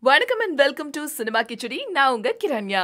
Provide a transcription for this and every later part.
வணக்கம் and welcome to cinema Khichdi நான் உங்க கிரண்யா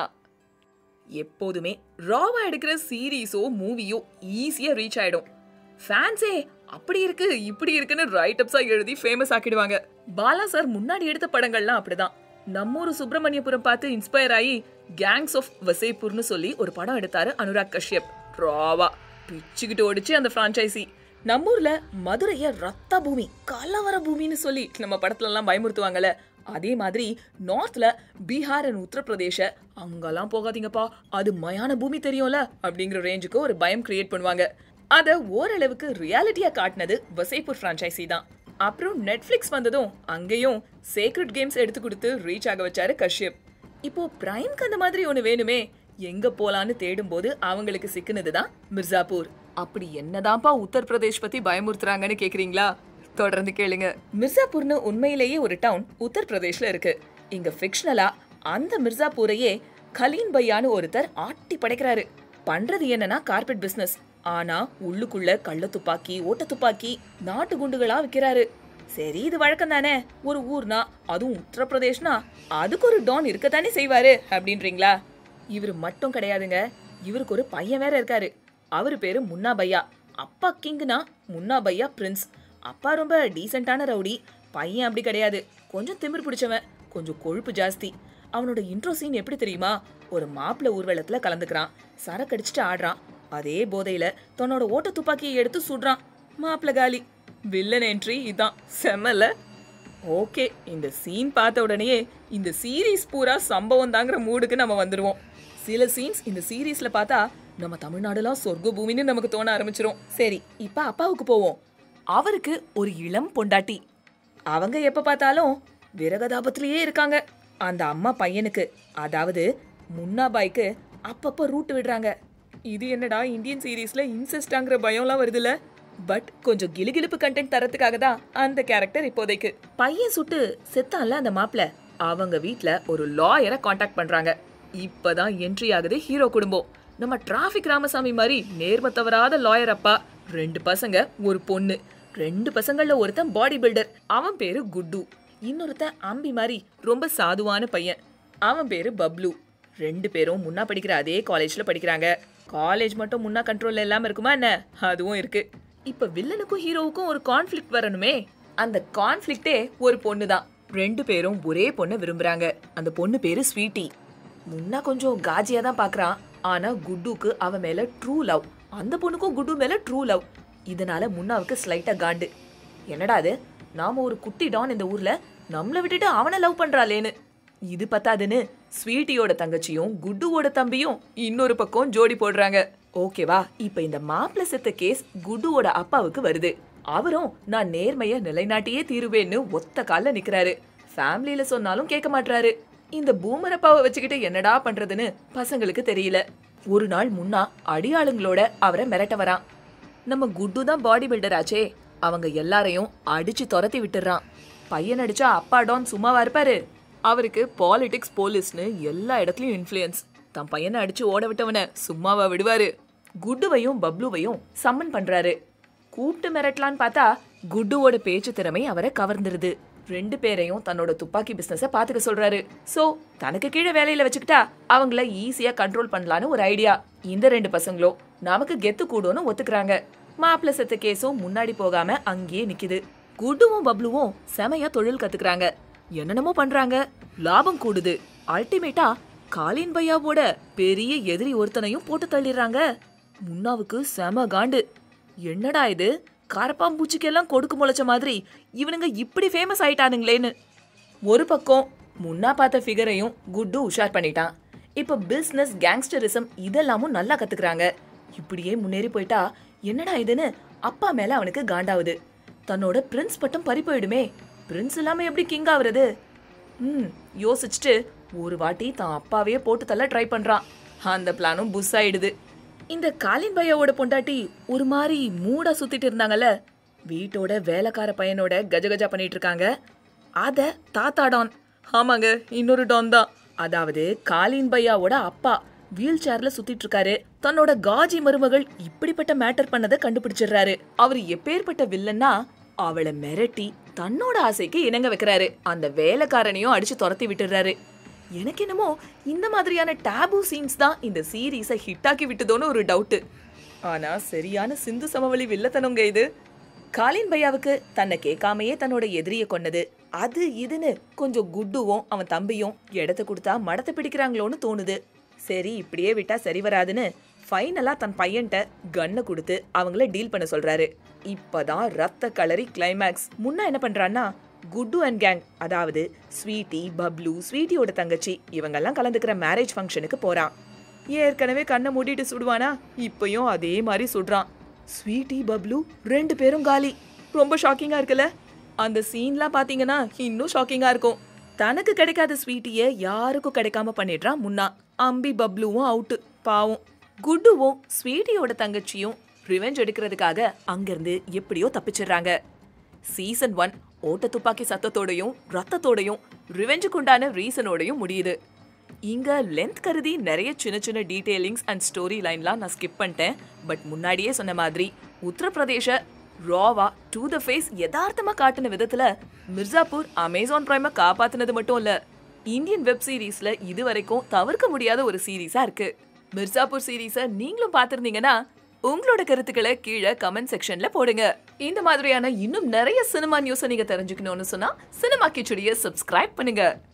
எப்போதுமே ராவா எடுக்கிற சீரீஸோ மூவியோ ஈஸியா ரீச் ஆயிடும் ஃபேன்ஸே அப்படி இருக்கு இப்படி இருக்குன்னு ரைட் அப்ஸா எழுதி ஃபேமஸ் ஆக்கிடுவாங்க பாலா சார் முன்னாடி எடுத்த படங்கள்லாம் அப்படிதான் நம்மூர் சுப்பிரமணியபுரம் பார்த்து இன்ஸ்பயர் ஆகி கேங்ஸ் ஆஃப் வசேப்பூர்னு சொல்லி ஒரு படம் எடுத்தாரு அனுராக் கஷ்யப் ராவா பிச்சுக்கிட்டு ஓடிச்சு அந்த ஃப்ரான்ச்சைசி நம்மூர்ல மதுரைய ரத்த பூமி கலவர பூமின்னு சொல்லி நம்ம படத்துல எல்லாம் பயமுறுத்துவாங்கல்ல அதே மாதிரி நார்த்ல பீகார் அண்ட் உத்தரப்பிரதேச அங்கெல்லாம் போகாதீங்கப்பா அது மயான பூமி தெரியும்ல அப்படிங்கிற ரேஞ்சுக்கு ஒரு பயம் கிரியேட் பண்ணுவாங்க அத ஓரளவுக்கு ரியாலிட்டியா காட்டினது வசைப்பூர் ஃப்ரான்ச்சைசி தான் அப்புறம் நெட்ஃபிளிக்ஸ் வந்ததும் அங்கேயும் சேக்ரெட் கேம்ஸ் எடுத்து கொடுத்து ரீச் ஆக வச்சாரு கஷ்யப் இப்போ பிரைம்க்கு அந்த மாதிரி ஒண்ணு வேணுமே எங்க போலான்னு தேடும்போது அவங்களுக்கு சிக்கினது தான் மிர்சாப்பூர் அப்படி என்னதான்ப்பா உத்தரப்பிரதேஷ் பத்தி பயமுறுத்துறாங்கன்னு கேக்குறீங்களா தொடர்ந்து கேளுங்க மிர்சாப்பூர்னு உண்மையிலேயே ஒரு டவுன் உத்தரப்பிரதேஷ்ல இருக்கு இங்க ஃபிக்ஷனலா அந்த மிர்சாப்பூரையே கலீன் பையான்னு ஒருத்தர் ஆட்டி படைக்கிறாரு பண்றது என்னன்னா கார்பெட் பிசினஸ் ஆனா உள்ளுக்குள்ள கள்ள துப்பாக்கி ஓட்ட துப்பாக்கி நாட்டு குண்டுகளா விக்கிறாரு சரி இது வழக்கம் தானே ஒரு ஊர்னா அதுவும் உத்தரப்பிரதேஷ்னா அதுக்கு ஒரு டான் இருக்கத்தானே செய்வாரு அப்படின்றீங்களா இவர் மட்டும் கிடையாதுங்க இவருக்கு ஒரு பையன் வேற இருக்காரு அவரு பேரு முன்னா பையா அப்பா கிங்னா முன்னா பையா பிரின்ஸ் அப்பா ரொம்ப டீசென்டான ரவுடி பையன் அப்படி கிடையாது கொஞ்சம் திமிர் பிடிச்சவன் கொஞ்சம் கொழுப்பு ஜாஸ்தி அவனோட இன்ட்ரோ சீன் எப்படி தெரியுமா ஒரு மாப்பிள்ளை ஊர்வலத்துல கலந்துக்கிறான் சரக்கு அடிச்சுட்டு ஆடுறான் அதே போதையில தன்னோட ஓட்ட துப்பாக்கியை எடுத்து சுடுறான் மாப்பிள்ளை காலி வில்லன் என்ட்ரி இதான் செம்மல ஓகே இந்த சீன் பார்த்த உடனேயே இந்த சீரீஸ் பூரா சம்பவம் தாங்கிற மூடுக்கு நம்ம வந்துருவோம் சில சீன்ஸ் இந்த சீரீஸ்ல பார்த்தா நம்ம தமிழ்நாடுலாம் சொர்க்க பூமின்னு நமக்கு தோண ஆரம்பிச்சிரும் சரி இப்ப அப்பாவுக்கு போவோம் அவருக்கு ஒரு இளம் பொண்டாட்டி அவங்க எப்ப பார்த்தாலும் விரகதாபத்திலேயே இருக்காங்க அந்த அம்மா பையனுக்கு அதாவது முன்னாபாய்க்கு அப்பப்போ ரூட் விடுறாங்க இது என்னடா இந்தியன் சீரீஸ்ல இன்செஸ்டாங்கிற பயம்லாம் வருதுல்ல பட் கொஞ்சம் கிலுகிலுப்பு கண்டென்ட் தரத்துக்காக தான் அந்த கேரக்டர் இப்போதைக்கு பையன் சுட்டு செத்தான்ல அந்த மாப்பிள அவங்க வீட்ல ஒரு லாயரை காண்டாக்ட் பண்றாங்க இப்பதான் என்ட்ரி ஆகுது ஹீரோ குடும்பம் நம்ம டிராஃபிக் ராமசாமி மாதிரி நேர்ம தவறாத லாயர் அப்பா ரெண்டு பசங்க ஒரு பொண்ணு ரெண்டு பசங்கள்ல ஒருத்தன் பாடி பில்டர் அவன் பேரு குட்டு இன்னொருத்தன் அம்பி மாதிரி ரொம்ப சாதுவான பையன் அவன் பேரு பப்ளு ரெண்டு பேரும் முன்னா படிக்கிற அதே காலேஜ்ல படிக்கிறாங்க காலேஜ் மட்டும் முன்னா கண்ட்ரோல்ல இல்லாம இருக்குமா என்ன அதுவும் இருக்கு இப்ப வில்லனுக்கும் ஹீரோவுக்கும் ஒரு கான்ஃப்ளிக்ட் வரணுமே அந்த கான்ஃப்ளிக்டே ஒரு பொண்ணு தான் ரெண்டு பேரும் ஒரே பொண்ணை விரும்புறாங்க அந்த பொண்ணு பேரு ஸ்வீட்டி முன்னா கொஞ்சம் காஜியா தான் பாக்குறான் ஆனா குட்டுக்கு அவ மேல ட்ரூ லவ் அந்த பொண்ணுக்கும் குட்டு மேல ட்ரூ லவ் இதனால முன்னாவுக்கு ஸ்லைட்டா காண்டு என்னடா அது நாம ஒரு குட்டி டான் இந்த ஊர்ல நம்மள விட்டுட்டு அவனை லவ் பண்றாளேன்னு இது பத்தாதுன்னு ஸ்வீட்டியோட தங்கச்சியும் குட்டுவோட தம்பியும் இன்னொரு பக்கம் ஜோடி போடுறாங்க ஓகேவா இப்ப இந்த மாப்பிள்ள செத்த கேஸ் குட்டுவோட அப்பாவுக்கு வருது அவரும் நான் நேர்மைய நிலைநாட்டியே தீருவேன்னு ஒத்த கால்ல நிக்கிறாரு ஃபேமிலியில சொன்னாலும் கேட்க மாட்றாரு இந்த பூமர் அப்பாவை வச்சுக்கிட்டு என்னடா பண்றதுன்னு பசங்களுக்கு தெரியல ஒரு நாள் முன்னா அடியாளுங்களோட அவரை மிரட்ட வரான் நம்ம குட்டு தான் பாடி பில்டர் ஆச்சே அவங்க எல்லாரையும் அடிச்சு துரத்தி விட்டுறான் பையன் அடிச்சா அப்பா டான் சும்மாவா இருப்பாரு அவருக்கு பாலிடிக்ஸ் போலீஸ்னு எல்லா இடத்துலயும் இன்ஃப்ளூயன்ஸ் தன் பையனை அடிச்சு ஓட விட்டவன சும்மாவா விடுவாரு குட்டுவையும் பப்ளுவையும் சம்மன் பண்றாரு கூப்பிட்டு மிரட்டலான்னு பார்த்தா குட்டுவோட பேச்சு திறமை அவரை கவர்ந்துருது ரெண்டு பேரையும் தன்னோட துப்பாக்கி பிசினஸ பாத்துக்க சொல்றாரு சோ தனக்கு கீழே வேலையில வச்சுக்கிட்டா அவங்கள ஈஸியா கண்ட்ரோல் பண்ணலான்னு ஒரு ஐடியா இந்த ரெண்டு பசங்களும் நமக்கு கெத்து கூடும்னு ஒத்துக்கிறாங்க மாப்பிள்ள செத்த கேஸும் முன்னாடி போகாம அங்கேயே நிக்குது குட்டுவும் பப்ளுவும் செமையா தொழில் கத்துக்கிறாங்க என்னென்னமோ பண்றாங்க லாபம் கூடுது அல்டிமேட்டா காலின் பையாவோட பெரிய எதிரி ஒருத்தனையும் போட்டு தள்ளிடுறாங்க முன்னாவுக்கு செம காண்டு என்னடா இது கரப்பாம்பூச்சிக்கெல்லாம் கொடுக்கு முளைச்ச மாதிரி இவனுங்க இப்படி ஃபேமஸ் ஆயிட்டானுங்களேன்னு ஒரு பக்கம் முன்னா பார்த்த ஃபிகரையும் குட்டு உஷார் பண்ணிட்டான் இப்போ பிஸ்னஸ் கேங்ஸ்டரிசம் இதெல்லாமும் நல்லா கத்துக்கிறாங்க இப்படியே முன்னேறி போயிட்டா என்னடா இதுன்னு அப்பா மேல அவனுக்கு காண்டாவுது தன்னோட பிரின்ஸ் பட்டம் பறி போயிடுமே பிரின்ஸ் இல்லாம எப்படி கிங் ஆகுறது ம் யோசிச்சுட்டு ஒரு வாட்டி தான் அப்பாவையே போட்டு தள்ள ட்ரை பண்றான் அந்த பிளானும் புஸ் ஆயிடுது இந்த காலின் பையாவோட பொண்டாட்டி ஒரு மாதிரி மூடா சுத்திட்டு இருந்தாங்கல்ல வீட்டோட வேலைக்கார பையனோட கஜகஜா பண்ணிட்டு இருக்காங்க அத தாத்தா டான் ஆமாங்க இன்னொரு டான் தான் அதாவது காலின் பையாவோட அப்பா வீல் சேர்ல சுத்திட்டு இருக்காரு தன்னோட காஜி மருமகள் இப்படிப்பட்ட மேட்டர் பண்ணதை கண்டுபிடிச்சிடுறாரு அவர் எப்பேற்பட்ட வில்லன்னா அவளை மிரட்டி தன்னோட ஆசைக்கு இணங்க வைக்கிறாரு அந்த வேலைக்காரனையும் அடிச்சு துரத்தி விட்டுறாரு எனக்கு என்னமோ இந்த மாதிரியான டேபு சீன்ஸ் தான் இந்த சீரீஸை ஹிட்டாக்கி விட்டதோன்னு ஒரு டவுட்டு ஆனா சரியான சிந்து சமவெளி வில்லத்தனங்க இது காலின் பையாவுக்கு தன்னை கேட்காமையே தன்னோட எதிரிய கொன்னது அது இதுன்னு கொஞ்சம் குட்டுவும் அவன் தம்பியும் இடத்த கொடுத்தா மடத்தை பிடிக்கிறாங்களோன்னு தோணுது சரி இப்படியே விட்டா சரி வராதுன்னு ஃபைனலா தன் பையன்ட்ட கன்னை கொடுத்து அவங்கள டீல் பண்ண சொல்றாரு இப்பதான் ரத்த கலரி கிளைமேக்ஸ் முன்ன என்ன பண்றான்னா குட்டு அண்ட் கேங் அதாவது ஸ்வீட்டி பப்ளு ஸ்வீட்டியோட தங்கச்சி இவங்கெல்லாம் கலந்துக்கிற மேரேஜ் ஃபங்க்ஷனுக்கு போறான் ஏற்கனவே கண்ணை மூடிட்டு சுடுவானா இப்பயும் அதே மாதிரி சுடுறான் ஸ்வீட்டி பப்ளு ரெண்டு பேரும் காலி ரொம்ப ஷாக்கிங்கா இருக்குல்ல அந்த சீன்லாம் பாத்தீங்கன்னா இன்னும் ஷாக்கிங்கா இருக்கும் தனக்கு கிடைக்காத ஸ்வீட்டிய யாருக்கும் கிடைக்காம பண்ணிடுறான் முன்னா அம்பி பப்ளுவும் அவுட்டு பாவம் குட்டுவும் ஸ்வீட்டியோட தங்கச்சியும் ரிவெஞ்ச் எடுக்கிறதுக்காக அங்கிருந்து எப்படியோ தப்பிச்சிடுறாங்க சீசன் ஒன் ஓட்ட துப்பாக்கி சத்தத்தோடையும் ரத்தத்தோடையும் ரிவெஞ்சுக்கு உண்டான ரீசனோடையும் முடியுது இங்க லென்த் கருதி நிறைய சின்ன சின்ன டீடைலிங்ஸ் அண்ட் ஸ்டோரி லைன்லாம் நான் ஸ்கிப் பண்ணிட்டேன் பட் முன்னாடியே சொன்ன மாதிரி உத்தரப்பிரதேச ராவா டு த ஃபேஸ் யதார்த்தமா காட்டின விதத்துல மிர்சாப்பூர் அமேசான் பிரைமை காப்பாத்துனது மட்டும் இல்ல இந்தியன் வெப் சீரிஸ்ல இது வரைக்கும் தவிர்க்க முடியாத ஒரு சீரீஸா இருக்கு மிர்சாப்பூர் சீரீஸை நீங்களும் பார்த்திருந்தீங்கன்னா உங்களோட கருத்துக்களை கீழே கமெண்ட் செக்ஷன்ல போடுங்க இந்த மாதிரியான இன்னும் நிறைய சினிமா நியூஸை நீங்க தெரிஞ்சுக்கணும்னு சொன்னா சினிமா கிச்சுடியை சப்ஸ்கிரைப் பண்ணுங்க